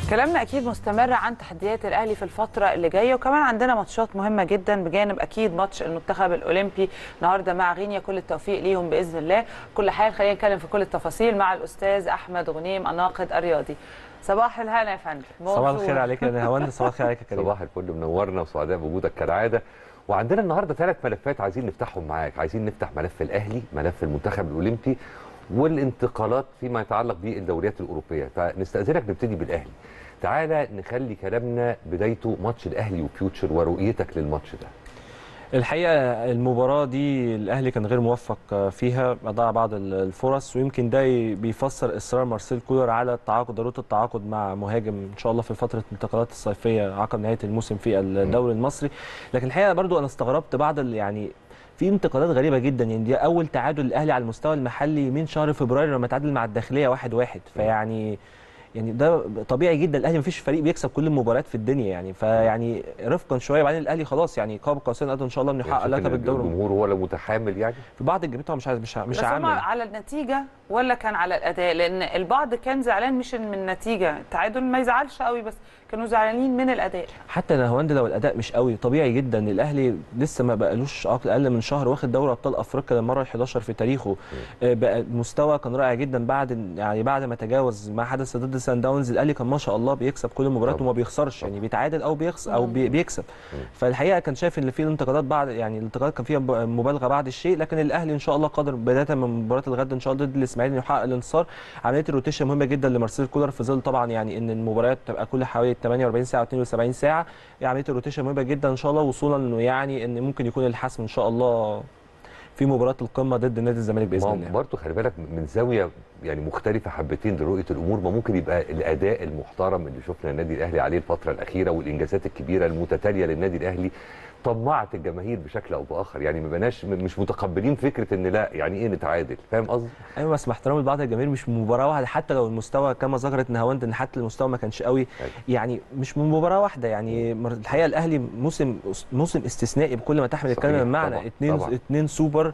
كلامنا اكيد مستمر عن تحديات الاهلي في الفتره اللي جايه وكمان عندنا ماتشات مهمه جدا بجانب اكيد ماتش المنتخب الاولمبي النهارده مع غينيا كل التوفيق ليهم باذن الله كل حال خلينا نتكلم في كل التفاصيل مع الاستاذ احمد غنيم الناقد الرياضي صباح الهنا يا فندم صباح الخير عليك يا نهاوند صباح الخير عليك يا كريم صباح الفل منورنا وسعداء بوجودك كالعاده وعندنا النهارده ثلاث ملفات عايزين نفتحهم معاك عايزين نفتح ملف الاهلي ملف المنتخب الاولمبي والانتقالات فيما يتعلق بالدوريات الاوروبيه فنستاذنك نبتدي بالاهلي تعالى نخلي كلامنا بدايته ماتش الاهلي وفيوتشر ورؤيتك للماتش ده الحقيقه المباراه دي الاهلي كان غير موفق فيها ضاع بعض الفرص ويمكن ده بيفسر اصرار مارسيل كولر على التعاقد ضروره التعاقد مع مهاجم ان شاء الله في فتره الانتقالات الصيفيه عقب نهايه الموسم في الدوري المصري لكن الحقيقه برضو انا استغربت بعض يعني في انتقادات غريبه جدا يعني دي اول تعادل الاهلي على المستوى المحلي من شهر فبراير لما تعادل مع الداخليه 1-1 واحد واحد فيعني يعني ده طبيعي جدا الاهلي مفيش فريق بيكسب كل المباريات في الدنيا يعني فيعني رفقا شويه وبعدين الاهلي خلاص يعني قاب قوسين قدر ان شاء الله انه يحقق لقب الدوري الجمهور هو اللي متحامل يعني في بعض الجماهير طبعا مش عايز مش مش بس هم عامل على النتيجه ولا كان على الاداء لان البعض كان زعلان مش من النتيجه التعادل ما يزعلش قوي بس كانوا زعلانين من الاداء حتى نهاوند لو الاداء مش قوي طبيعي جدا الاهلي لسه ما بقالوش اقل من شهر واخد دوري ابطال افريقيا للمره ال11 في تاريخه بقى المستوى كان رائع جدا بعد يعني بعد ما تجاوز ما حدث ضد سان داونز الاهلي كان ما شاء الله بيكسب كل المباريات وما بيخسرش يعني بيتعادل او بيخسر او بي بيكسب فالحقيقه كان شايف ان في الانتقادات بعد يعني الانتقادات كان فيها مبالغه بعد الشيء لكن الاهلي ان شاء الله قادر بدايه من مباراه الغد ان شاء الله ضد الاسماعيلي انه يحقق الانتصار عمليه الروتيشن مهمه جدا لمارسيل كولر في ظل طبعا يعني ان المباريات تبقى كل حوالي 48 ساعه 72 ساعه عمليه الروتيشن مهمه جدا ان شاء الله وصولا انه يعني ان ممكن يكون الحسم ان شاء الله في مباراه القمه ضد نادي الزمالك باذن الله برضه خلي بالك من زاويه يعني مختلفه حبتين لرؤيه الامور ما ممكن يبقى الاداء المحترم اللي شفنا النادي الاهلي عليه الفتره الاخيره والانجازات الكبيره المتتاليه للنادي الاهلي طمعت الجماهير بشكل او باخر يعني ما بقناش مش متقبلين فكره ان لا يعني ايه نتعادل فاهم قصدي ايوه بس مع احترامي لبعض الجماهير مش من مباراه واحده حتى لو المستوى كما ذكرت نهاوند ان حتى المستوى ما كانش قوي أيوة. يعني مش من مباراه واحده يعني الحقيقه الاهلي موسم موسم استثنائي بكل ما تحمل الكلمه من معنى اثنين اثنين سوبر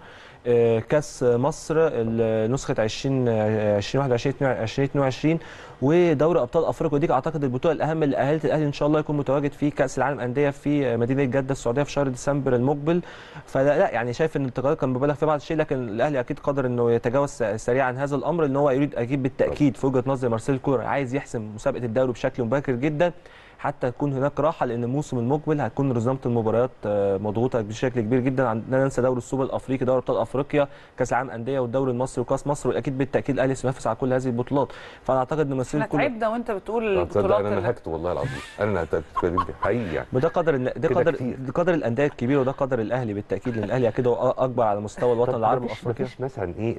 كاس مصر نسخه 20 2021 2022 ودوري ابطال افريقيا ودي اعتقد البطوله الاهم اللي اهلت الاهلي ان شاء الله يكون متواجد في كاس العالم انديه في مدينه جده السعوديه في شهر ديسمبر المقبل فلا لا يعني شايف ان الانتقادات كان مبالغ في بعض الشيء لكن الاهلي اكيد قادر انه يتجاوز سريعا هذا الامر ان هو يريد اكيد بالتاكيد في وجهه نظر مارسيل كولر عايز يحسم مسابقه الدوري بشكل مبكر جدا حتى تكون هناك راحه لان الموسم المقبل هتكون رزمه المباريات مضغوطه بشكل كبير جدا عندنا ننسى دوري السوبر الافريقي دوري ابطال افريقيا كاس العالم انديه والدوري المصري وكاس مصر واكيد بالتاكيد الاهلي سينافس على كل هذه البطولات فانا اعتقد ان مسير كل تعبنا وانت بتقول البطولات انا نهكت والله العظيم انا نهكت حقيقي يعني وده قدر ده قدر ده قدر الانديه الكبيره وده قدر الاهلي بالتاكيد لان الاهلي اكيد هو اكبر على مستوى الوطن العربي والافريقي مفيش مثلا ايه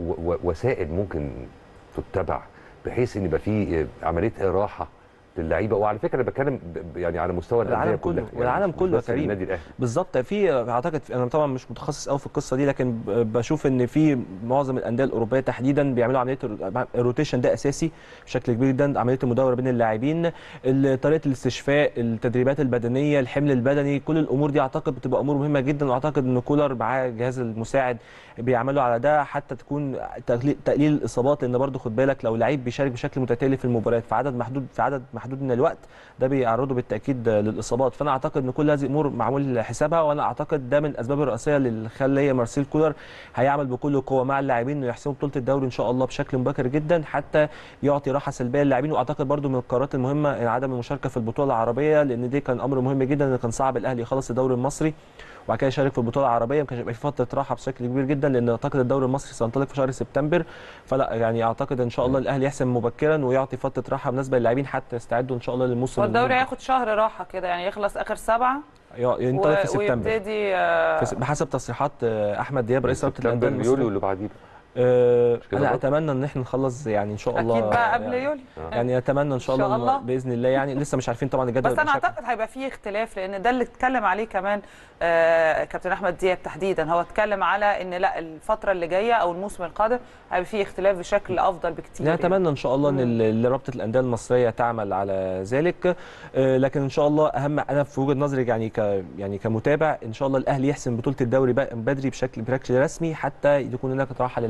وسائل ممكن تتبع بحيث ان يبقى في عمليه راحه للعيبه وعلى فكره انا بتكلم يعني على مستوى العالم كله يعني والعالم كله يا كريم بالظبط في اعتقد انا طبعا مش متخصص قوي في القصه دي لكن بشوف ان في معظم الانديه الاوروبيه تحديدا بيعملوا عمليه الروتيشن ده اساسي بشكل كبير جدا عمليه المداوره بين اللاعبين طريقه الاستشفاء التدريبات البدنيه الحمل البدني كل الامور دي اعتقد بتبقى امور مهمه جدا واعتقد ان كولر معاه الجهاز المساعد بيعملوا على ده حتى تكون تقليل الاصابات لان برضو خد بالك لو لعيب بيشارك بشكل متتالي في المباريات في عدد محدود في عدد محدود من الوقت ده بيعرضه بالتاكيد للاصابات فانا اعتقد ان كل هذه الامور معمول حسابها وانا اعتقد ده من الاسباب الرئيسيه اللي خلى مارسيل كولر هيعمل بكل قوه مع اللاعبين انه يحسموا بطوله الدوري ان شاء الله بشكل مبكر جدا حتى يعطي راحه سلبيه للاعبين واعتقد برضو من القرارات المهمه عدم المشاركه في البطوله العربيه لان دي كان امر مهم جدا ان كان صعب الاهلي يخلص الدوري المصري وبعد كده يشارك في البطوله العربيه ما كانش هيبقى في فتره راحه بشكل كبير جدا لان اعتقد الدوري المصري سينطلق في شهر سبتمبر فلا يعني اعتقد ان شاء الله الاهلي يحسم مبكرا ويعطي فتره راحه بالنسبه للاعبين حتى يستعدوا ان شاء الله للموسم والدوري هياخد شهر راحه كده يعني يخلص اخر سبعه ينطلق في سبتمبر ويبتدي بحسب تصريحات احمد دياب رئيس رابطه الانديه يوليو اللي بعديه أه انا اتمنى ان احنا نخلص يعني ان شاء الله اكيد بقى قبل يعني يوليو يعني اتمنى ان شاء, إن شاء الله, الله. باذن الله يعني لسه مش عارفين طبعا الجدول بس انا اعتقد هيبقى فيه اختلاف لان ده اللي اتكلم عليه كمان آه كابتن احمد دياب تحديدا هو اتكلم على ان لا الفتره اللي جايه او الموسم القادم هيبقى فيه اختلاف بشكل افضل بكتير يعني اتمنى ان شاء الله ان رابطه الانديه المصريه تعمل على ذلك آه لكن ان شاء الله اهم انا في وجهه نظري يعني ك يعني كمتابع ان شاء الله الاهلي يحسم بطوله الدوري بدري بشكل بشكل رسمي حتى يكون هناك راحه للاعبين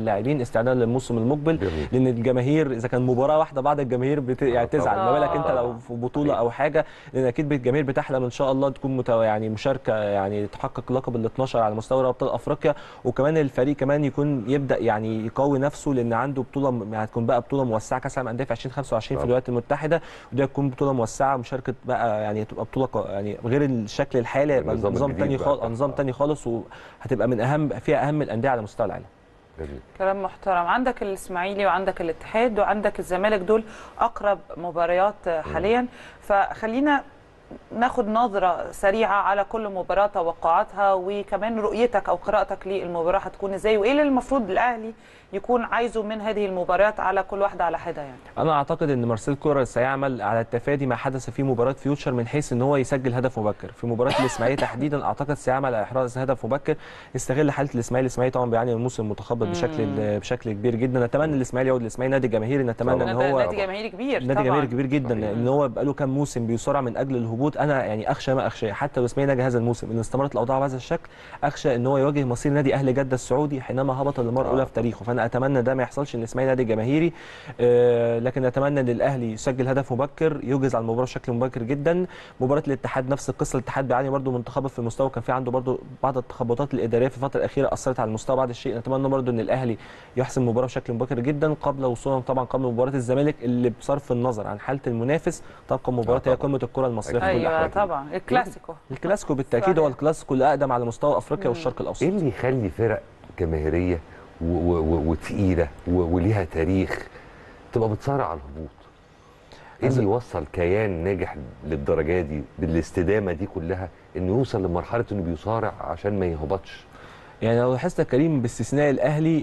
اللاعبين استعدادا للموسم المقبل جميل. لان الجماهير اذا كان مباراه واحده بعض الجماهير بت... يعني تزعل طبعاً. ما بالك انت آه. لو في بطوله او حاجه لان اكيد الجماهير بتحلم ان شاء الله تكون مت... يعني مشاركه يعني تحقق لقب ال 12 على مستوى دوري ابطال افريقيا وكمان الفريق كمان يكون يبدا يعني يقوي نفسه لان عنده بطوله م- يعني هتكون بقى بطوله موسعه كاس العالم للانديه في 2025 في طبعاً. الولايات المتحده ودي هتكون بطوله موسعه مشاركه بقى يعني تبقى بطوله ق- يعني غير الشكل الحالي هيبقى النظام نظام الجديد تاني بقى. خالص نظام تاني خالص وهتبقى من اهم فيها اهم الانديه على مستوى العالم جميل. كلام محترم عندك الاسماعيلي وعندك الاتحاد وعندك الزمالك دول اقرب مباريات حاليا فخلينا ناخد نظرة سريعة على كل مباراة توقعاتها وكمان رؤيتك أو قراءتك للمباراة هتكون إزاي وإيه اللي المفروض الأهلي يكون عايزه من هذه المباريات على كل واحدة على حدة يعني انا اعتقد ان مارسيل كولر سيعمل على التفادي ما حدث في مباراه فيوتشر من حيث ان هو يسجل هدف مبكر في مباراه الاسماعيلي تحديدا اعتقد سيعمل على احراز هدف مبكر يستغل حاله الاسماعيلي الاسماعيلي طبعا بيعاني من موسم متخبط بشكل بشكل كبير جدا نتمنى الاسماعيلي يعود الاسماعيلي نادي جماهيري نتمنى ان نادي- هو نادي جماهيري كبير نادي طبعا جماهيري كبير جدا صحيح. ان هو بقاله كام موسم بيصارع من اجل الهبوط انا يعني اخشى ما اخشى حتى لو اسماعيلي نجا هذا الموسم ان استمرت الاوضاع بهذا الشكل اخشى ان هو يواجه مصير نادي اهلي جده السعودي حينما هبط للمره الاولى في تاريخه فانا اتمنى ده ما يحصلش ان الاسماعيلي نادي جماهيري آه، لكن اتمنى ان الاهلي يسجل هدف مبكر يوجز على المباراه بشكل مبكر جدا مباراه الاتحاد نفس القصه الاتحاد بيعاني برده من تخبط في المستوى كان في عنده برده بعض التخبطات الاداريه في الفتره الاخيره اثرت على المستوى بعض الشيء نتمنى برده ان الاهلي يحسم المباراه بشكل مبكر جدا قبل وصولا طبعا قبل مباراه الزمالك اللي بصرف النظر عن حاله المنافس تبقى مباراه آه هي طبعاً. قمه الكره المصريه في كل أيوة الاحوال طبعا الكلاسيكو الكلاسيكو بالتاكيد هو الكلاسيكو الاقدم على مستوى افريقيا والشرق الاوسط ايه اللي يخلي فرق جماهيريه و- و- و- وتقيله و- وليها تاريخ تبقى بتصارع على الهبوط ايه اللي يوصل كيان ناجح للدرجه دي بالاستدامه دي كلها انه يوصل لمرحله انه بيصارع عشان ما يهبطش يعني لو لاحظت يا كريم باستثناء الاهلي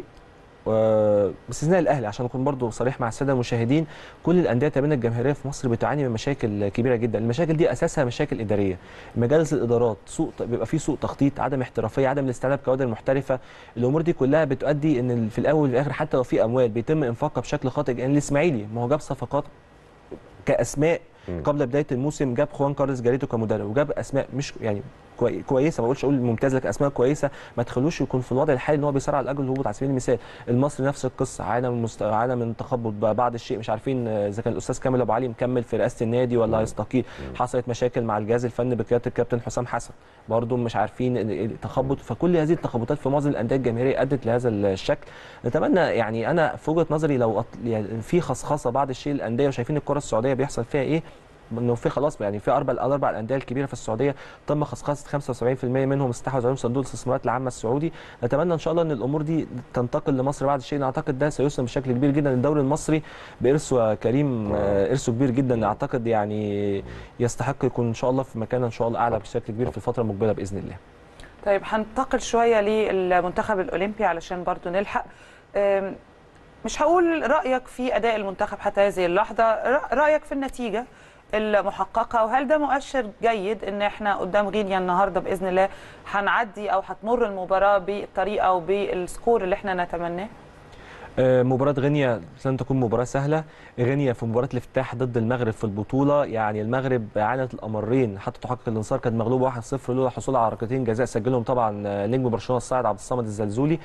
و- باستثناء الاهلي عشان اكون برضو صريح مع الساده المشاهدين كل الانديه تقريبا الجماهيريه في مصر بتعاني من مشاكل كبيره جدا المشاكل دي اساسها مشاكل اداريه مجالس الادارات سوء بيبقى في سوء تخطيط عدم احترافيه عدم الاستعانه بكوادر محترفه الامور دي كلها بتؤدي ان في الاول وفي الاخر حتى لو في اموال بيتم انفاقها بشكل خاطئ يعني الاسماعيلي ما هو جاب صفقات كاسماء مم. قبل بدايه الموسم جاب خوان كارلوس جاريتو كمدرب وجاب اسماء مش يعني كوي- كويسه ما بقولش اقول ممتاز لك اسماء كويسه ما تخلوش يكون في الوضع الحالي ان هو بيصارع على اجل الهبوط على سبيل المثال المصري نفس القصه عانى من مست... عانى من تخبط ب- بعض الشيء مش عارفين آه، اذا كان الاستاذ كامل ابو علي مكمل في رئاسه النادي ولا هيستقيل حصلت مشاكل مع الجهاز الفني بقياده الكابتن حسام حسن برضه مش عارفين ال- ال- تخبط فكل هذه التخبطات في معظم الانديه الجماهيريه ادت لهذا الشكل نتمنى يعني انا في وجهه نظري لو أط... يعني في خصخصه بعض الشيء الانديه وشايفين الكره السعوديه بيحصل فيها ايه انه في خلاص يعني في اربع الاربع الانديه الكبيره في السعوديه تم خصخصه 75% منهم استحوذ عليهم صندوق الاستثمارات العامه السعودي نتمنى ان شاء الله ان الامور دي تنتقل لمصر بعد الشيء اعتقد ده سيسهم بشكل كبير جدا الدوري المصري بارثه يا كريم آه، ارثه كبير جدا اعتقد يعني يستحق يكون ان شاء الله في مكان ان شاء الله اعلى بشكل كبير في الفتره المقبله باذن الله طيب هننتقل شويه للمنتخب الاولمبي علشان برضو نلحق أم، مش هقول رايك في اداء المنتخب حتى هذه اللحظه ر- رايك في النتيجه المحققه وهل ده مؤشر جيد ان احنا قدام غينيا النهارده باذن الله هنعدي او هتمر المباراه بالطريقه وبالسكور اللي احنا نتمناه آه، مباراة غينيا لن تكون مباراة سهلة غينيا في مباراة الافتتاح ضد المغرب في البطولة يعني المغرب عانت الأمرين حتى تحقق الانتصار كانت مغلوبة 1-0 لولا حصول على ركلتين جزاء سجلهم طبعا آه، نجم برشلونة الصاعد عبد الصمد الزلزولي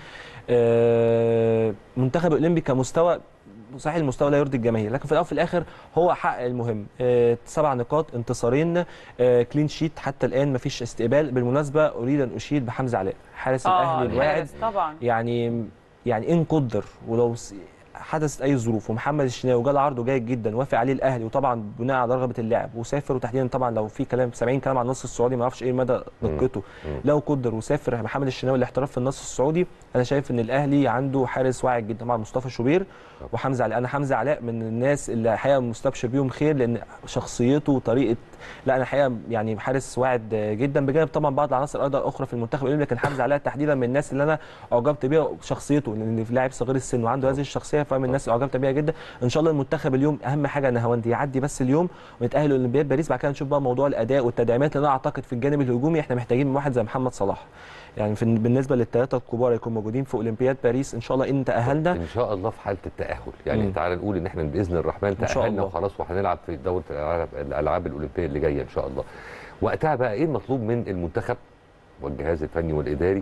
آه، منتخب الأولمبي كمستوى صحيح المستوى لا يرضي الجماهير لكن في الاول وفي الاخر هو حقق المهم آه، سبع نقاط انتصارين آه، كلين شيت حتى الان مفيش استقبال بالمناسبه اريد ان اشيد بحمزه علاء حارس الاهلي الواعد الحارس طبعا يعني يعني ان قدر ولو س- حدثت اي ظروف ومحمد الشناوي جال عرضه جيد جدا وافق عليه الاهلي وطبعا بناء على رغبه اللاعب وسافر وتحديدا طبعا لو في كلام 70 كلام عن النصر السعودي ما اعرفش ايه مدى دقته لو قدر وسافر محمد الشناوي الاحتراف في النصر السعودي انا شايف ان الاهلي عنده حارس واعد جدا مع مصطفى شوبير وحمزه علاء انا حمزه علاء من الناس اللي الحقيقه مستبشر بيهم خير لان شخصيته وطريقه لا انا الحقيقه يعني حارس واعد جدا بجانب طبعا بعض العناصر الايضا الاخرى في المنتخب الأولمبي، لكن حمزه علاء تحديدا من الناس اللي انا اعجبت بيها شخصيته لان في لاعب صغير السن وعنده هذه الشخصيه فمن الناس اللي اعجبت بيها جدا ان شاء الله المنتخب اليوم اهم حاجه ان هوندي يعدي بس اليوم ونتاهل لاولمبياد باريس بعد كده نشوف بقى موضوع الاداء والتدعيمات لان انا اعتقد في الجانب الهجومي احنا محتاجين من واحد زي محمد صلاح يعني في بالنسبه للثلاثه الكبار يكونوا موجودين في اولمبياد باريس ان شاء الله ان تاهلنا ان شاء الله في حاله التاهل يعني مم. تعالى نقول ان احنا باذن الرحمن إن شاء تاهلنا الله. وخلاص وهنلعب في دوره الالعاب الالعاب الاولمبيه اللي جايه ان شاء الله وقتها بقى ايه المطلوب من المنتخب والجهاز الفني والاداري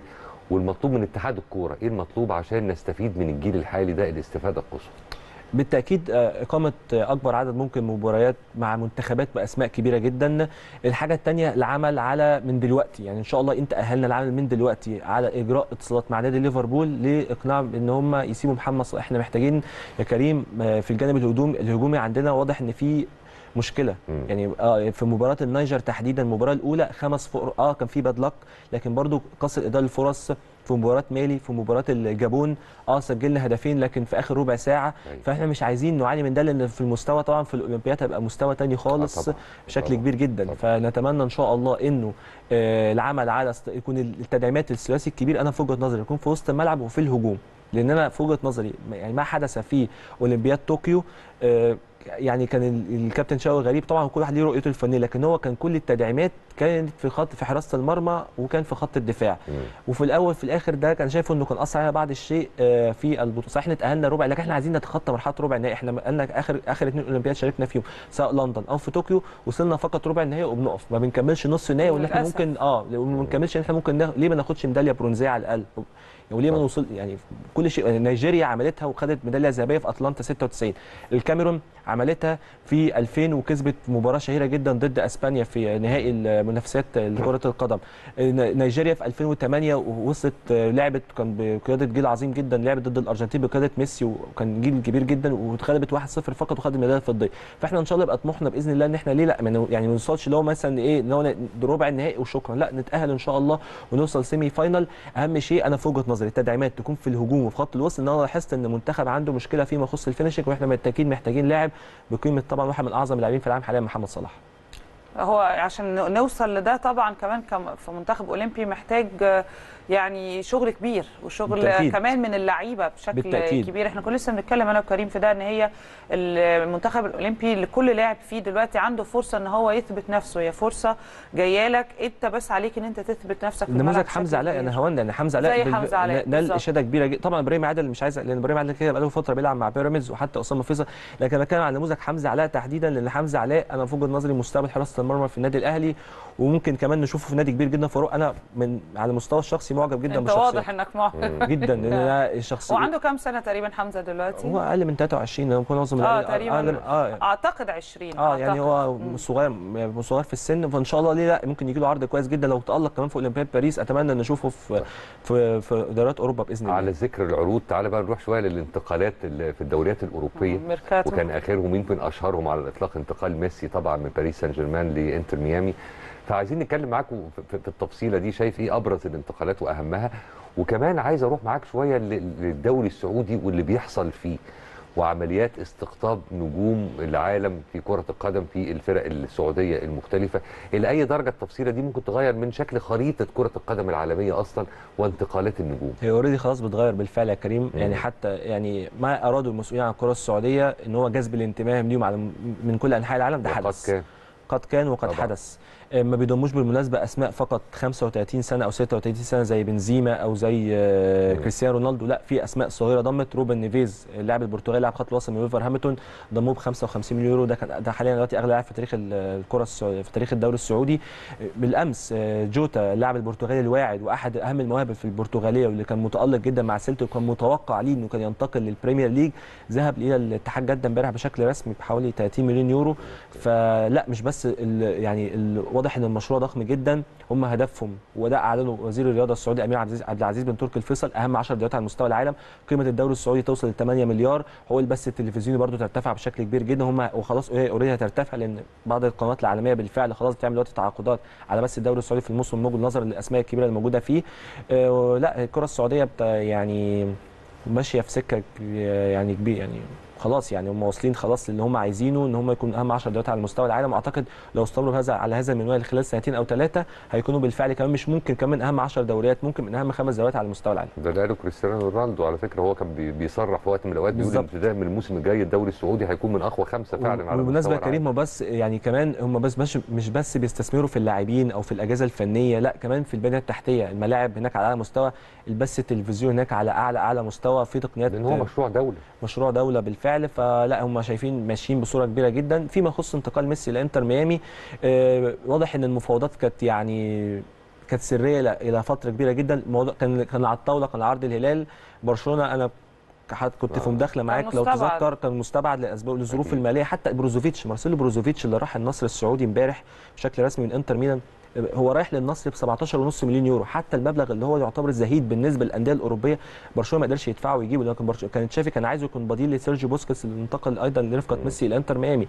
والمطلوب من اتحاد الكوره ايه المطلوب عشان نستفيد من الجيل الحالي ده الاستفاده القصوى بالتاكيد آه، اقامه آه، اكبر عدد ممكن مباريات مع منتخبات باسماء كبيره جدا الحاجه الثانيه العمل على من دلوقتي يعني ان شاء الله انت اهلنا العمل من دلوقتي على اجراء اتصالات مع نادي ليفربول لاقناع ان هم يسيبوا محمد صلاح احنا محتاجين يا كريم آه، في الجانب الهجوم الهجومي عندنا واضح ان في مشكله مم. يعني اه في مباراه النيجر تحديدا المباراه الاولى خمس فوق اه كان في باد لك لكن برضو قصر اداره الفرص في مباراه مالي في مباراه الجابون اه سجلنا هدفين لكن في اخر ربع ساعه أيوة. فاحنا مش عايزين نعاني من ده لان في المستوى طبعا في الاولمبياد هيبقى مستوى تاني خالص طبعاً. بشكل طبعاً. كبير جدا طبعاً. فنتمنى ان شاء الله انه آه العمل على است... يكون التدعيمات الثلاثي الكبير انا في وجهه نظري يكون في وسط الملعب وفي الهجوم لان انا في وجهه نظري يعني ما حدث في اولمبياد طوكيو آه يعني كان ال- الكابتن شوقي غريب طبعا كل واحد ليه رؤيته الفنيه لكن هو كان كل التدعيمات كانت في خط في حراسه المرمى وكان في خط الدفاع مم. وفي الاول في الاخر ده كان شايفه انه كان اثر علينا بعض الشيء آه، في البطوله صحيح احنا اتاهلنا ربع لكن احنا عايزين نتخطى مرحله ربع النهائي احنا قلنا اخر اخر اثنين اولمبياد شاركنا فيهم سواء لندن او في طوكيو وصلنا فقط ربع النهائي وبنقف ما بنكملش نص النهائي وان احنا للأسف. ممكن اه ما بنكملش ان احنا ممكن نا... ليه ما ناخدش ميداليه برونزيه على الاقل وليه ما طبعا. نوصل يعني كل شيء نيجيريا عملتها وخدت ميداليه ذهبيه في اتلانتا 96 الكاميرون عملتها في 2000 وكسبت مباراه شهيره جدا ضد اسبانيا في نهائي المنافسات كره القدم نيجيريا في 2008 وصلت لعبت كان بقياده جيل عظيم جدا لعبت ضد الارجنتين بقياده ميسي وكان جيل كبير جدا واتغلبت 1-0 فقط وخدت الميداليه الفضيه فاحنا ان شاء الله يبقى طموحنا باذن الله ان احنا ليه لا ما- يعني ما نوصلش اللي هو مثلا ايه اللي هو ربع النهائي وشكرا لا نتاهل ان شاء الله ونوصل سيمي فاينل اهم شيء انا في وجهه نظري التدعيمات تكون في الهجوم وفي خط الوسط ان انا لاحظت ان المنتخب عنده مشكله فيما يخص الفينشنج واحنا بالتاكيد محتاجين لاعب بقيمه طبعا واحد من اعظم اللاعبين في العالم حاليا محمد صلاح هو عشان نوصل لده طبعا كمان كم- في منتخب اولمبي محتاج آه، يعني شغل كبير وشغل بالتأكيد. كمان من اللعيبه بشكل بالتأكيد. كبير احنا كنا لسه بنتكلم انا وكريم في ده ان هي المنتخب الاولمبي اللي كل لاعب فيه دلوقتي عنده فرصه ان هو يثبت نفسه هي فرصه جايه لك انت بس عليك ان انت تثبت نفسك في الملعب نموذج بشكل حمزه علاء كبير. انا هون لان حمزه علاء زي بال- حمزة علاء، نال بالظبط. اشاده كبيره جدا طبعا ابراهيم عادل مش عايز لان ابراهيم عادل كده بقاله فتره بيلعب مع بيراميدز وحتى اسامه فيصل لكن انا بتكلم عن نموذج حمزه علاء تحديدا لان حمزه علاء انا في وجهه نظري مستقبل حراسه المرمى في النادي الاهلي وممكن كمان نشوفه في نادي كبير جدا فاروق انا من على المستوى الشخصي معجب جدا انت بالشخصيه واضح انك معه جدا لان انا الشخصيه هو عنده كام سنه تقريبا حمزه دلوقتي هو اقل من 23 لو كنا معظم اه الأهلي- تقريبا اه اعتقد 20 اه يعني هو أعتقد. صغير صغير في السن فان شاء الله ليه لا ممكن يجي له عرض كويس جدا لو تالق كمان في اولمبياد باريس اتمنى ان نشوفه في في في دوريات اوروبا باذن الله على ذكر العروض تعالى بقى نروح شويه للانتقالات اللي في الدوريات الاوروبيه ميركاتو وكان اخرهم يمكن اشهرهم على الاطلاق انتقال ميسي طبعا من باريس سان جيرمان لانتر ميامي فعايزين نتكلم معاكم في- في التفصيله دي شايف ايه ابرز الانتقالات واهمها وكمان عايز اروح معاك شويه لل- للدوري السعودي واللي بيحصل فيه وعمليات استقطاب نجوم العالم في كره القدم في الفرق السعوديه المختلفه الى اي درجه التفصيله دي ممكن تغير من شكل خريطه كره القدم العالميه اصلا وانتقالات النجوم هي اوريدي خلاص بتغير بالفعل يا كريم يعني حتى يعني ما ارادوا المسؤولين عن الكره السعوديه ان هو جذب الانتباه ليهم على من كل انحاء العالم ده وقد حدث كان قد كان وقد طبعا. حدث آه، ما بيضموش بالمناسبه اسماء فقط 35 سنه او 36 سنه زي بنزيما او زي آه، مم. كريستيانو رونالدو لا في اسماء صغيره ضمت روبن نيفيز اللاعب البرتغالي لاعب خط الوسط من ولفرهامبتون ضموه ب 55 مليون يورو ده كان ده حاليا دلوقتي اغلى لاعب في تاريخ ال- الكره السعودية في تاريخ الدوري السعودي آه، بالامس آه، جوتا اللاعب البرتغالي الواعد واحد اهم المواهب في البرتغاليه واللي كان متالق جدا مع سيلتي وكان متوقع ليه انه كان ينتقل للبريمير ليج ذهب الى الاتحاد جده امبارح بشكل رسمي بحوالي 30 مليون يورو فلا مش بس ال يعني ال واضح ان المشروع ضخم جدا هم هدفهم وده اعلنه وزير الرياضه السعودي امير عبد العزيز عبد العزيز بن تركي الفيصل اهم 10 دوريات على مستوى العالم قيمه الدوري السعودي توصل ل 8 مليار حقوق البث التلفزيوني برضو ترتفع بشكل كبير جدا هم وخلاص هي اوريدي هترتفع لان بعض القنوات العالميه بالفعل خلاص بتعمل دلوقتي تعاقدات على بث الدوري السعودي في الموسم المقبل نظرا للاسماء الكبيره اللي موجوده فيه آه، لا الكره السعوديه بتا يعني ماشيه في سكه ك- يعني كبير يعني خلاص يعني هم واصلين خلاص للي هم عايزينه ان هم يكونوا اهم 10 دوريات على مستوى العالم اعتقد لو استمروا هذا على هذا المنوال خلال سنتين او ثلاثه هيكونوا بالفعل كمان مش ممكن كمان اهم 10 دوريات ممكن من اهم خمس دوريات على مستوى العالم ده اللي قاله كريستيانو رونالدو على فكره هو كان بي- بيصرح في وقت من الاوقات بيقول بالظبط. ابتداء من الموسم الجاي الدوري السعودي هيكون من اقوى خمسه فعلا على بالمناسبه يا مستوى كريم هم بس يعني كمان هم بس مش مش بس بيستثمروا في اللاعبين او في الاجهزه الفنيه لا كمان في البنيه التحتيه الملاعب هناك على اعلى مستوى البث التلفزيوني هناك على اعلى اعلى مستوى في تقنيات لان هو مشروع دوله مشروع دوله بالفعل فلا هم شايفين ماشيين بصوره كبيره جدا فيما يخص انتقال ميسي لانتر ميامي آه، واضح ان المفاوضات كانت يعني كانت سريه الى إلى فتره كبيره جدا الموضوع كان كان على الطاوله كان عرض الهلال برشلونه انا كحد كنت في آه. مداخله معاك لو مستبعد. تذكر كان مستبعد لاسباب للظروف أكيد. الماليه حتى بروزوفيتش مارسيلو بروزوفيتش اللي راح النصر السعودي امبارح بشكل رسمي من انتر ميلان هو رايح للنصر ب 17.5 مليون يورو حتى المبلغ اللي هو يعتبر زهيد بالنسبه للانديه الاوروبيه برشلونه ما قدرش يدفعه ويجيبه لكن برشلونه كان تشافي كان عايزه يكون بديل لسيرجيو بوسكيتس اللي انتقل ايضا لرفقه مم. ميسي الى انتر ميامي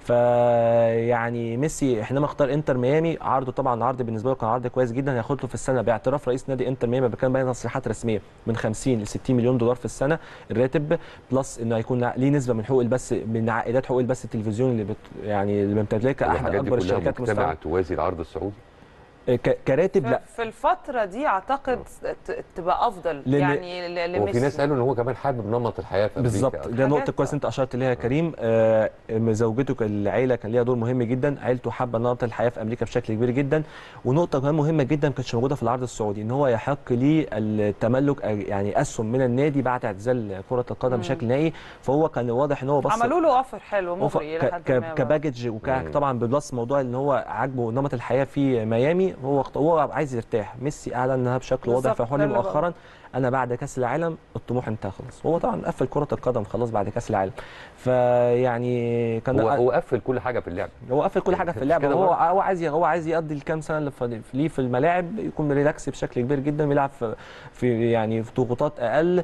فيعني ميسي حينما اختار انتر ميامي عرضه طبعا عرض بالنسبه له كان عرض كويس جدا هياخد له في السنه باعتراف رئيس نادي انتر ميامي كان بين تصريحات رسميه من 50 ل 60 مليون دولار في السنه الراتب بلس انه هيكون ليه نسبه من حقوق البث من عائدات حقوق البث التلفزيوني اللي بت يعني اللي بتمتلكها احد الحاجات دي اكبر كلها الشركات مجتمعه المستوردة. توازي العرض السعودي ك- كراتب لا في الفتره دي اعتقد ت- تبقى افضل لأن- يعني ل- هو في لميسي. ناس قالوا ان هو كمان حابب نمط الحياه في امريكا بالظبط أكتر. ده نقطه حاجات- كويس انت اشرت ليها يا كريم آه زوجته كان العيله كان ليها دور مهم جدا عيلته حابه نمط الحياه في امريكا بشكل كبير جدا ونقطه كمان مهمه جدا ما كانتش موجوده في العرض السعودي ان هو يحق ليه التملك آه، يعني اسهم من النادي بعد اعتزال كره القدم مم. بشكل نهائي فهو كان واضح ان هو بص عملوا له اوفر حلو وف- مغري الى ك- حد ك- ما كباكج مم. وطبعا بلس موضوع ان هو عاجبه نمط الحياه في ميامي هو اخت- هو عايز يرتاح ميسي اعلن انها بشكل واضح بالظبط، في حوالي ده اللي مؤخرا انا بعد كاس العالم الطموح انتهى خلاص هو طبعا قفل كره القدم خلاص بعد كاس العالم فيعني كان هو هو قفل كل حاجه في اللعبه هو قفل كل حاجه في مش اللعبه كده هو برضه؟ هو عايز هو عايز يقضي الكام سنه اللي فاضي- ليه في الملاعب يكون ريلاكس بشكل كبير جدا بيلعب في, في يعني في ضغوطات اقل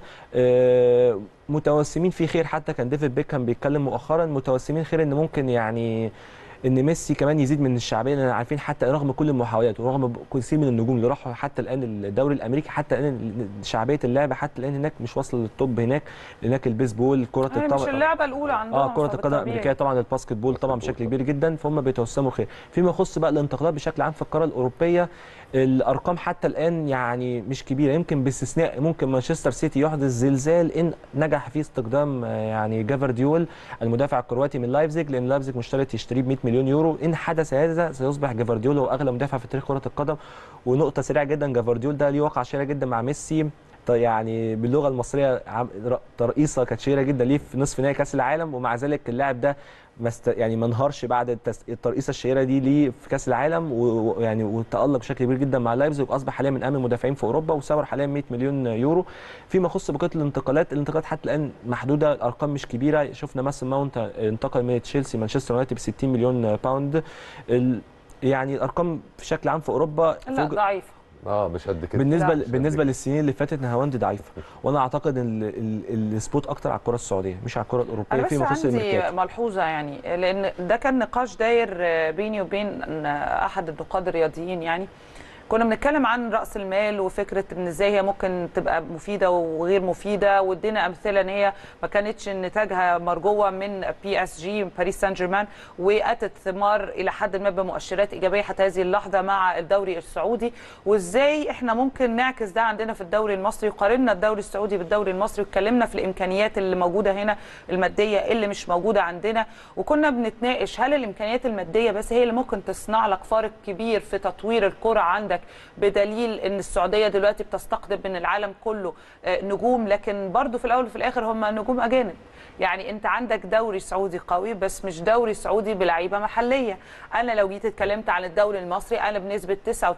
آه، متوسمين في خير حتى كان ديفيد بيكهام بيتكلم مؤخرا متوسمين خير ان ممكن يعني ان ميسي كمان يزيد من الشعبيه لان عارفين حتى رغم كل المحاولات ورغم كثير من النجوم اللي راحوا حتى الان الدوري الامريكي حتى الان شعبيه اللعبه حتى الان هناك مش واصله للتوب هناك هناك البيسبول كره يعني مش الطاوله اللعبه الاولى عندهم اه كره القدم فبالطبيعي. الامريكيه طبعا الباسكت بول طبعا باسكت بشكل بول كبير جدا فهم بيتوسموا خير فيما يخص بقى الانتقالات بشكل عام في القاره الاوروبيه الارقام حتى الان يعني مش كبيره يمكن باستثناء ممكن مانشستر سيتي يحدث زلزال ان نجح في استخدام آه، يعني جافارديول المدافع الكرواتي من لايبزيج لان لايبزيج مشترط يشتريه ب 100 مليون يورو ان حدث هذا سيصبح جافارديول هو اغلى مدافع في تاريخ كره القدم ونقطه سريعه جدا جافارديول ده ليه وقعه شهيره جدا مع ميسي ط- يعني باللغه المصريه عم- ر- ترقيصه كانت شهيره جدا ليه في نصف نهائي كاس العالم ومع ذلك اللاعب ده ما است... يعني ما انهارش بعد التس... الترقيصه الشهيره دي ليه في كاس العالم و- ويعني وتالق بشكل كبير جدا مع لايبزيج واصبح حاليا من اهم المدافعين في اوروبا وسعره حاليا 100 مليون يورو فيما يخص بقيه الانتقالات الانتقالات حتى الان محدوده الارقام مش كبيره شفنا ماسن ماونت انتقل من تشيلسي مانشستر يونايتد ب 60 مليون باوند ال... يعني الارقام بشكل عام في اوروبا في لا وجه- ضعيفه اه مش قد كده بالنسبه لا، مش قد بالنسبه كده. للسنين اللي فاتت نهاوند ضعيفه وانا اعتقد ان ال- ال- السبوت اكتر على الكره السعوديه مش على الكره انا الاوروبيه بس فيما يخص عندي الميركاتو ملحوظه يعني لان ده كان نقاش داير بيني وبين احد النقاد الرياضيين يعني كنا بنتكلم عن راس المال وفكره ان ازاي هي ممكن تبقى مفيده وغير مفيده وادينا امثله ان هي ما كانتش نتاجها مرجوه من بي اس جي باريس سان جيرمان واتت ثمار الى حد ما بمؤشرات ايجابيه حتى هذه اللحظه مع الدوري السعودي وازاي احنا ممكن نعكس ده عندنا في الدوري المصري وقارنا الدوري السعودي بالدوري المصري واتكلمنا في الامكانيات اللي موجوده هنا الماديه اللي مش موجوده عندنا وكنا بنتناقش هل الامكانيات الماديه بس هي اللي ممكن تصنع لك فارق كبير في تطوير الكره عندك بدليل ان السعوديه دلوقتي بتستقطب من العالم كله آه، نجوم لكن برضو في الاول وفي الاخر هم نجوم اجانب يعني انت عندك دوري سعودي قوي بس مش دوري سعودي بلعيبه محليه انا لو جيت اتكلمت عن الدوري المصري انا بنسبه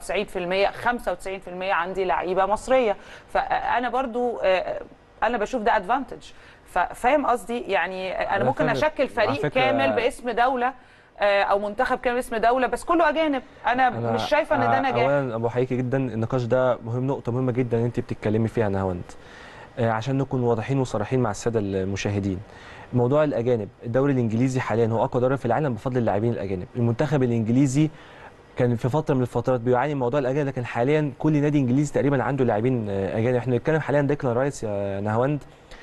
99% 95% عندي لعيبه مصريه فانا برضو آه، انا بشوف ده ادفانتج فاهم قصدي يعني انا أنا ممكن فاهم. اشكل على فريق فكرة- كامل باسم دوله آه، او منتخب كامل باسم دوله بس كله اجانب انا, أنا مش شايفه ان ده نجاح اولا ابو حقيقي جدا النقاش ده مهم نقطه مهمه جدا انت بتتكلمي فيها نهاوند آه، عشان نكون واضحين وصريحين مع الساده المشاهدين موضوع الاجانب الدوري الانجليزي حاليا هو اقوى دوري في العالم بفضل اللاعبين الاجانب المنتخب الانجليزي كان في فتره من الفترات بيعاني من موضوع الاجانب لكن حاليا كل نادي انجليزي تقريبا عنده لاعبين آه، اجانب احنا بنتكلم حاليا ديكلان رايس يا نهاوند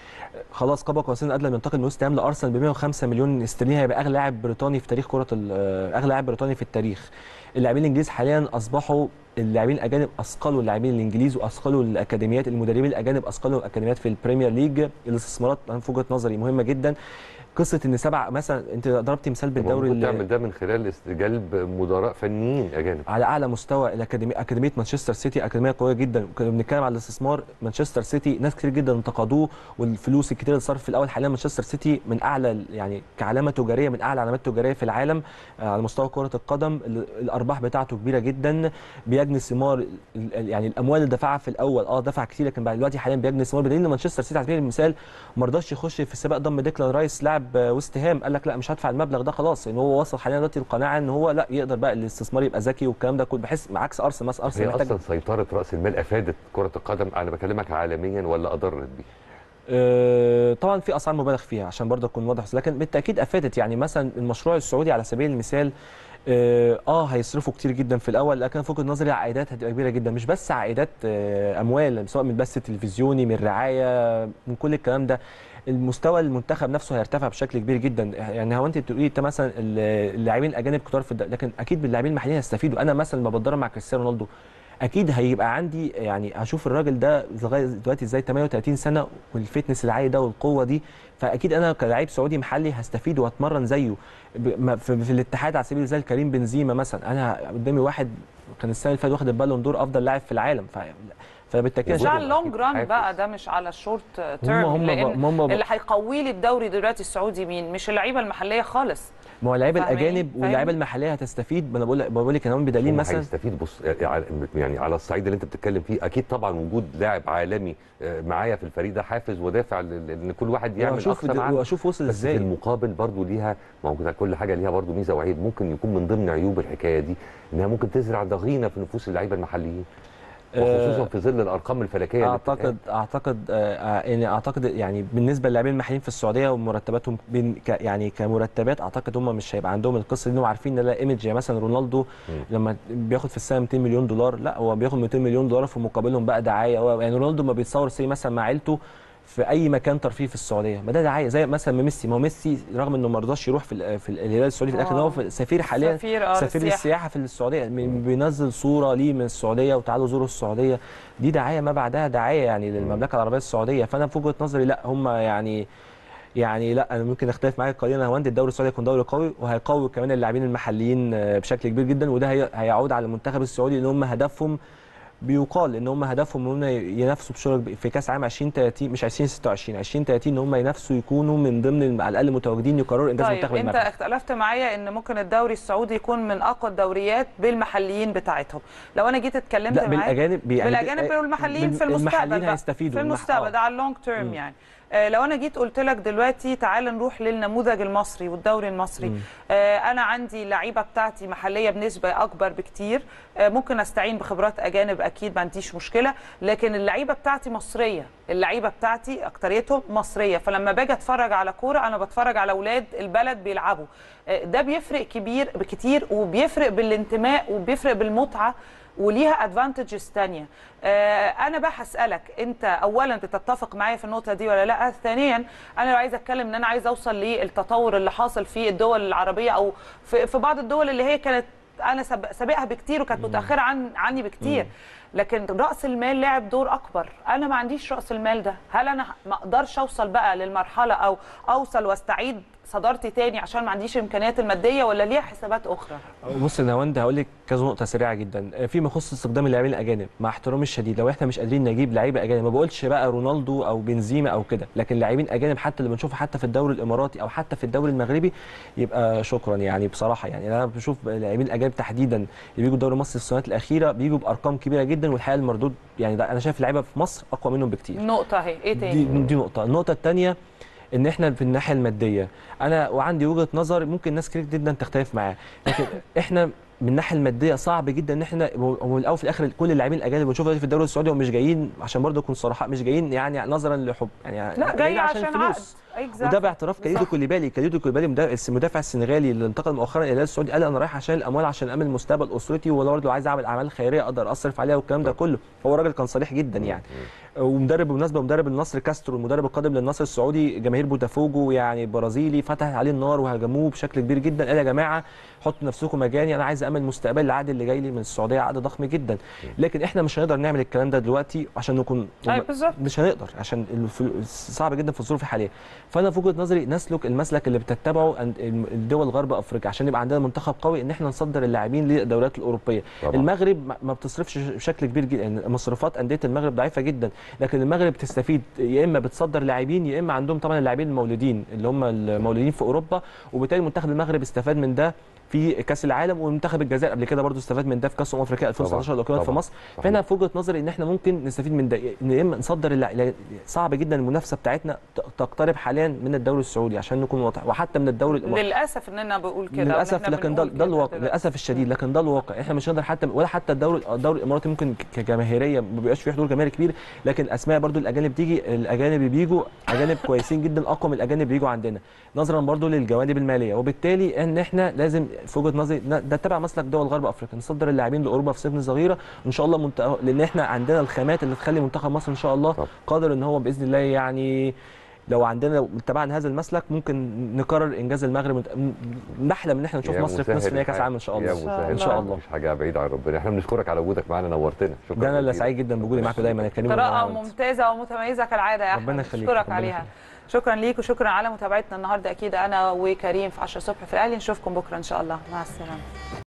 خلاص قاب قوسين ادنى من ينتقل من وست هام لارسنال ب 105 مليون استرليني هيبقى اغلى لاعب بريطاني في تاريخ كره ال- آه، اغلى لاعب بريطاني في التاريخ اللاعبين الانجليز حاليا اصبحوا اللاعبين الاجانب اثقلوا اللاعبين الانجليز واثقلوا الاكاديميات المدربين الاجانب اثقلوا الاكاديميات في البريمير ليج الاستثمارات أنا في وجهه نظري مهمه جدا قصه ان سبع مثلا انت ضربتي مثال بالدوري ممكن اللي- تعمل ده من خلال است- جلب مدراء فنيين اجانب على اعلى مستوى الاكاديميه اكاديميه مانشستر سيتي اكاديميه قويه جدا كنا بنتكلم على الاستثمار مانشستر سيتي ناس كتير جدا انتقدوه والفلوس الكتير اللي صرف في الاول حاليا مانشستر سيتي من اعلى يعني كعلامه تجاريه من اعلى علامات تجاريه في العالم آه، على مستوى كره القدم ال- الارباح بتاعته كبيره جدا بيجني ثمار ال- ال- يعني الاموال اللي دفعها في الاول اه دفع كتير لكن بعد دلوقتي حاليا بيجني ثمار بدليل ان مانشستر سيتي على سبيل المثال ما رضاش يخش في سباق ضم ديكلان رايس لاعب آه، ويست هام قال لك لا مش هدفع المبلغ ده خلاص ان هو وصل حاليا دلوقتي القناعه ان هو لا يقدر بقى الاستثمار يبقى ذكي والكلام ده كله بحس عكس ارسنال مثلا هي ارسنال محتاج اصلا سيطره راس المال افادت كره القدم انا بكلمك عالميا ولا اضرت بيه آه، طبعا في اسعار مبالغ فيها عشان برضه اكون واضح لكن بالتاكيد افادت يعني مثلا المشروع السعودي على سبيل المثال اه آه، هيصرفوا كتير جدا في الاول لكن في وجهه نظري عائدات هتبقى كبيره جدا مش بس عائدات آه، اموال سواء من البث التلفزيوني من الرعايه من كل الكلام ده المستوى المنتخب نفسه هيرتفع بشكل كبير جدا يعني هو انت بتقولي انت مثلا اللاعبين الاجانب كتار في الد... لكن اكيد باللاعبين المحليين هيستفيدوا انا مثلا لما بتدرب مع كريستيانو رونالدو اكيد هيبقى عندي يعني هشوف الراجل ده لغايه دلوقتي ازاي 38 سنه والفتنس العالي ده والقوه دي فاكيد انا كلاعب سعودي محلي هستفيد واتمرن زيه ب- ما- في, في الاتحاد على سبيل المثال كريم بنزيما مثلا انا قدامي واحد كان السنه اللي فاتت واخد البالون دور افضل لاعب في العالم ف فبالتاكيد مش وجود على اللونج ران حافز. بقى ده مش على الشورت هم تيرم هم لان هم اللي هيقوي لي الدوري دلوقتي السعودي مين مش اللعيبه المحليه خالص ما هو اللعيبه فاهماني؟ الاجانب فاهم؟ واللعيبه المحليه هتستفيد ما انا بقول بقول لك كمان بدليل هم مثلا هيستفيد بص يعني على الصعيد اللي انت بتتكلم فيه اكيد طبعا وجود لاعب عالمي آه، معايا في الفريق ده حافز ودافع لل- ان كل واحد يعمل واشوف اقصى ما عنده. واشوف وصل بس في ازاي المقابل برضو ليها موجوده كل حاجه ليها برضو ميزه وعيب ممكن يكون من ضمن عيوب الحكايه دي انها ممكن تزرع ضغينه في نفوس اللعيبه المحليين وخصوصا في ظل الارقام الفلكيه اللي اعتقد اعتقد آه، يعني اعتقد يعني بالنسبه للاعبين المحليين في السعوديه ومرتباتهم بين ك يعني كمرتبات اعتقد هم مش هيبقى عندهم القصه دي انهم عارفين ان لا ايمج يعني مثلا رونالدو لما بياخد في السنه 200 مليون دولار لا هو بياخد 200 مليون دولار في مقابلهم بقى دعايه هو يعني رونالدو ما بيتصور سي مثلا مع عيلته في اي مكان ترفيهي في السعوديه ما ده دعايه زي مثلا ما ميسي ما هو ميسي رغم انه ما رضاش يروح في ال- في الهلال السعودي في الاخر إن هو في- سفير حاليا سفير اه سفير للسياحة. السياحه في السعوديه من- بينزل صوره ليه من السعوديه وتعالوا زوروا السعوديه دي دعايه ما بعدها دعايه يعني للمملكه العربيه السعوديه فانا في وجهه نظري لا هم يعني يعني لا انا ممكن اختلف معاك قليلا هو الدوري السعودي يكون دوري قوي وهيقوي كمان اللاعبين المحليين آه، بشكل كبير جدا وده هي- هيعود على المنتخب السعودي ان هم هدفهم بيقال ان هم هدفهم ان هم ينافسوا بشرك في كاس عام 2030 مش 2026 2030 ان هم ينافسوا يكونوا من ضمن الم- على الاقل متواجدين يقرروا انجاز طيب منتخب انت المغرب اختلفت معايا ان ممكن الدوري السعودي يكون من اقوى الدوريات بالمحليين بتاعتهم لو انا جيت اتكلمت لا معاك بالاجانب يعني بالاجانب والمحليين في المستقبل المحليين بقى. هيستفيدوا في المح- المستقبل آه. ده على اللونج تيرم يعني آه، لو انا جيت قلت لك دلوقتي تعال نروح للنموذج المصري والدوري المصري مم. آه، انا عندي لعيبه بتاعتي محليه بنسبه اكبر بكتير آه، ممكن استعين بخبرات اجانب اكيد ما عنديش مشكله لكن اللعيبه بتاعتي مصريه اللعيبه بتاعتي اكتريتهم مصريه فلما باجي اتفرج على كوره انا بتفرج على اولاد البلد بيلعبوا آه، ده بيفرق كبير بكتير وبيفرق بالانتماء وبيفرق بالمتعه وليها ادفانتجز تانية آه، انا بقى هسالك انت اولا تتفق معايا في النقطه دي ولا لا ثانيا انا لو عايزه اتكلم ان انا عايزه اوصل للتطور اللي حاصل في الدول العربيه او في, في بعض الدول اللي هي كانت انا سب- سابقها بكتير وكانت متاخره عن عني بكتير لكن راس المال لعب دور اكبر انا ما عنديش راس المال ده هل انا ما اقدرش اوصل بقى للمرحله او اوصل واستعيد صدارتي تاني عشان ما عنديش الامكانيات الماديه ولا ليها حسابات اخرى بص يا نواند هقول لك كذا نقطه سريعه جدا فيما يخص استخدام اللاعبين الاجانب مع احترامي الشديد لو احنا مش قادرين نجيب لعيبه اجانب ما بقولش بقى رونالدو او بنزيما او كده لكن لاعبين اجانب حتى اللي بنشوفه حتى في الدوري الاماراتي او حتى في الدوري المغربي يبقى شكرا يعني بصراحه يعني انا بشوف اللاعبين الاجانب تحديدا اللي بيجوا الدوري المصري السنوات الاخيره بيجوا بارقام كبيره جدا والحقيقه المردود يعني ده انا شايف اللعيبه في مصر اقوى منهم بكتير نقطه اهي ايه دي, تاني دي نقطة، النقطة الثانية ان احنا في الناحية المادية، انا وعندي وجهة نظر ممكن ناس كتير جدا تختلف معايا، لكن احنا من الناحية المادية صعب جدا ان احنا هو الاول في الاخر كل اللاعبين الاجانب اللي بنشوفهم دلوقتي في الدوري السعودي هم مش جايين عشان برضه نكون صراحة مش جايين يعني نظرا لحب يعني لا جاي جايين عشان عقد فلوس. وده باعتراف كاليدو بالظبط. كوليبالي كاليدو كوليبالي مدا- المدافع السنغالي اللي انتقل مؤخرا الى الهلال السعودي قال انا رايح عشان الاموال عشان امن مستقبل اسرتي ولا برضه عايز اعمل اعمال خيريه اقدر اصرف عليها والكلام ده كله هو راجل كان صريح جدا يعني ومدرب بالمناسبه مدرب النصر كاسترو المدرب القادم للنصر السعودي جماهير بوتافوجو يعني برازيلي فتحت عليه النار وهاجموه بشكل كبير جدا قال يا جماعه حطوا نفسكم مجاني انا عايز عايز امن مستقبل العقد اللي جاي لي من السعوديه عقد ضخم جدا لكن احنا مش هنقدر نعمل الكلام ده دلوقتي عشان نكون أي بالظبط. مش هنقدر عشان الف- صعب جدا في الظروف الحاليه فانا في وجهه نظري نسلك المسلك اللي بتتبعه أن- الدول غرب افريقيا عشان يبقى عندنا منتخب قوي ان احنا نصدر اللاعبين للدوريات الاوروبيه طبعاً. المغرب ما- ما بتصرفش بشكل كبير جدا يعني مصروفات انديه المغرب ضعيفه جدا لكن المغرب بتستفيد يا اما بتصدر لاعبين يا اما عندهم طبعا اللاعبين المولودين اللي هم المولودين في اوروبا وبالتالي منتخب المغرب استفاد من ده في كاس العالم ومنتخب الجزائر قبل كده برضو استفاد من ده في كاس امم افريقيا 2019 اللي اقيمت في طبعاً. مصر صحيح. فانا في وجهه نظري ان احنا ممكن نستفيد من ده ان يا اما نصدر اللع... صعب جدا المنافسه بتاعتنا ت- تقترب حاليا من الدوري السعودي عشان نكون واضح وحتى من الدوري الإماراتي. للاسف ان انا بقول كده وإن للاسف إحنا لكن ده بنقول ده كده الواقع دلوقتي. للاسف الشديد لكن ده الواقع احنا مش هنقدر حتى ولا حتى الدوري الدوري الاماراتي ممكن ك- كجماهيريه ما بيبقاش فيه حضور جماهيري كبير لكن الاسماء برضو الاجانب تيجي الاجانب اللي بيجوا اجانب كويسين جدا اقوى من الاجانب اللي بيجوا عندنا نظرا برضو للجوانب الماليه وبالتالي ان احنا لازم في وجهه نظري ن- ده تبع مسلك دول غرب افريقيا نصدر اللاعبين لاوروبا في سن صغيره ان شاء الله منت... لان احنا عندنا الخامات اللي تخلي منتخب مصر ان شاء الله طب. قادر ان هو باذن الله يعني لو عندنا لو اتبعنا هذا المسلك ممكن نكرر انجاز المغرب نحلم ان احنا نشوف يا مصر في مسهل نصف نهائي كاس الحال. العالم ان شاء يا الله مسهل ان شاء الله مش حاجه بعيده عن ربنا احنا بنشكرك على وجودك معانا نورتنا شكرا ده انا اللي جزيلا. سعيد جدا بوجودي معاكم دايما يا كريم قراءة وأنا- ممتازة ومتميزة كالعادة يا ربنا أحمد يخليك، أشكرك ربنا عليها يخليك. شكرا ليك وشكرا على متابعتنا النهاردة أكيد أنا وكريم في 10 الصبح في الأهلي نشوفكم بكرة إن شاء الله مع السلامة